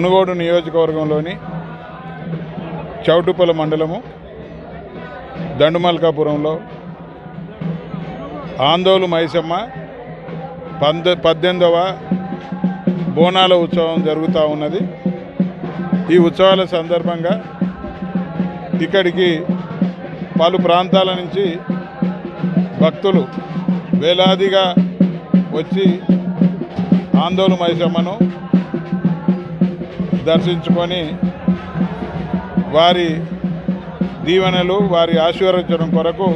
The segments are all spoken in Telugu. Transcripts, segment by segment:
మునుగోడు నియోజకవర్గంలోని చౌటుపల మండలము దండుమల్కాపురంలో ఆందోళు మైసమ్మ పంద పద్దెనిమిదవ బోనాల ఉత్సవం జరుగుతూ ఉన్నది ఈ ఉత్సవాల సందర్భంగా ఇక్కడికి పలు ప్రాంతాల నుంచి భక్తులు వేలాదిగా వచ్చి ఆందోళన మైసమ్మను దర్శించుకొని వారి దీవెనలు వారి ఆశీర్వదించడం కొరకు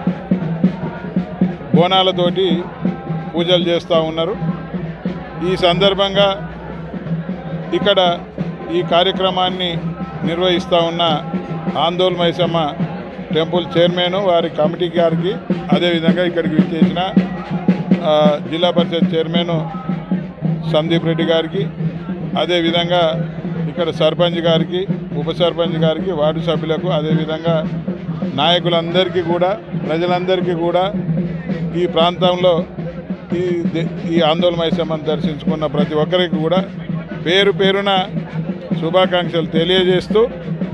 బోనాలతోటి పూజలు చేస్తూ ఉన్నారు ఈ సందర్భంగా ఇక్కడ ఈ కార్యక్రమాన్ని నిర్వహిస్తూ ఉన్న ఆందోళన మైసమ్మ టెంపుల్ చైర్మన్ వారి కమిటీ గారికి అదేవిధంగా ఇక్కడికి విచ్చేసిన ఆ, జిల్లా పరిషత్ చైర్మన్ సందీప్ రెడ్డి గారికి అదేవిధంగా ఇక్కడ సర్పంచ్ గారికి ఉప సర్పంచ్ గారికి వార్డు సభ్యులకు అదేవిధంగా నాయకులందరికీ కూడా ప్రజలందరికీ కూడా ఈ ప్రాంతంలో ఈ దే- ఈ ఆందోళన మైసమ్మను దర్శించుకున్న ప్రతి ఒక్కరికి కూడా పేరు పేరున శుభాకాంక్షలు తెలియజేస్తూ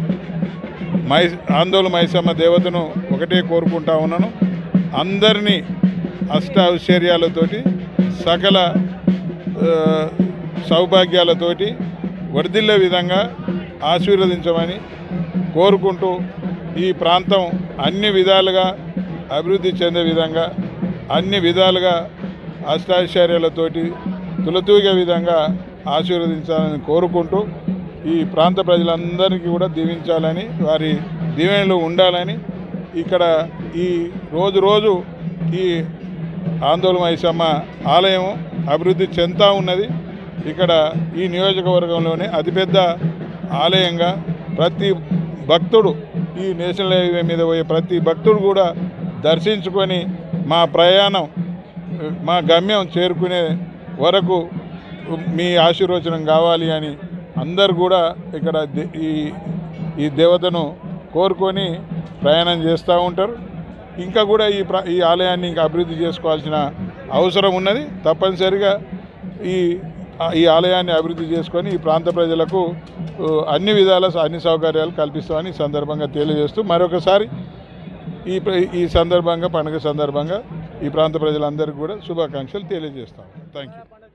మై ఆందోళన మైసమ్మ దేవతను ఒకటే కోరుకుంటా ఉన్నాను అందరినీ అష్ట ఐశ్వర్యాలతోటి సకల ఆ, సౌభాగ్యాలతోటి వర్ధిల్లే విధంగా ఆశీర్వదించమని కోరుకుంటూ ఈ ప్రాంతం అన్ని విధాలుగా అభివృద్ధి చెందే విధంగా అన్ని విధాలుగా అష్టాశ్చర్యాలతోటి తులతూగే విధంగా ఆశీర్వదించాలని కోరుకుంటూ ఈ ప్రాంత ప్రజలందరికీ కూడా దీవించాలని వారి దీవెనలు ఉండాలని ఇక్కడ ఈ రోజు రోజు ఈ ఆందోళన మైసమ్మ ఆలయం అభివృద్ధి చెందుతూ ఉన్నది ఇక్కడ ఈ నియోజకవర్గంలోనే అతిపెద్ద ఆలయంగా ప్రతి భక్తుడు ఈ నేషనల్ హైవే మీద పోయే ప్రతి భక్తుడు కూడా దర్శించుకొని మా ప్రయాణం మా గమ్యం చేరుకునే వరకు మీ ఆశీర్వచనం కావాలి అని అందరు కూడా ఇక్కడ దే- ఈ ఈ దేవతను కోరుకొని ప్రయాణం చేస్తూ ఉంటారు ఇంకా కూడా ఈ ప్ర ఈ ఆలయాన్ని ఇంకా అభివృద్ధి చేసుకోవాల్సిన అవసరం ఉన్నది తప్పనిసరిగా ఈ ఈ ఆలయాన్ని అభివృద్ధి చేసుకొని ఈ ప్రాంత ప్రజలకు ఉ, అన్ని విధాల అన్ని సౌకర్యాలు కల్పిస్తామని ఈ సందర్భంగా తెలియజేస్తూ మరొకసారి ఈ ప్ర- ఈ సందర్భంగా పండుగ సందర్భంగా ఈ ప్రాంత ప్రజలందరికీ కూడా శుభాకాంక్షలు తెలియజేస్తాం థ్యాంక్ యూ